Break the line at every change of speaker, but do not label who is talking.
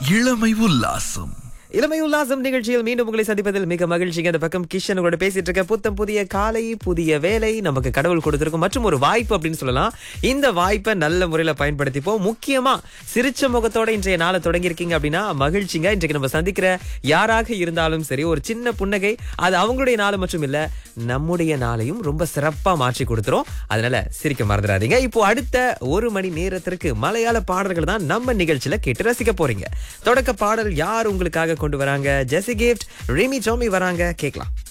இளமை உல்லாசம்
இளமை உல்லாசம் நிகழ்ச்சியில் மீண்டும் உங்களை சந்திப்பதில் மிக மகிழ்ச்சிங்க அந்த பக்கம் கிஷன் கூட பேசிட்டு இருக்க புத்தம் புதிய காலை புதிய வேலை நமக்கு கடவுள் கொடுத்திருக்கும் மற்றும் ஒரு வாய்ப்பு அப்படின்னு சொல்லலாம் இந்த வாய்ப்பை நல்ல முறையில பயன்படுத்திப்போம் முக்கியமா சிரிச்ச முகத்தோட இன்றைய நாளை தொடங்கி இருக்கீங்க அப்படின்னா மகிழ்ச்சிங்க இன்றைக்கு நம்ம சந்திக்கிற யாராக இருந்தாலும் சரி ஒரு சின்ன புன்னகை அது அவங்களுடைய நாள் மட்டும் இல்ல நம்முடைய நாளையும் ரொம்ப சிறப்பா மாற்றி கொடுத்துரும் அதனால சிரிக்க மறந்துடாதீங்க இப்போ அடுத்த ஒரு மணி நேரத்திற்கு மலையாள பாடல்கள் தான் நம்ம நிகழ்ச்சியில கேட்டு ரசிக்க போறீங்க தொடக்க பாடல் யார் உங்களுக்காக கொண்டு வராங்க ஜெசி கிஃப்ட் ரிமி ஜோமி வராங்க கேட்கலாம்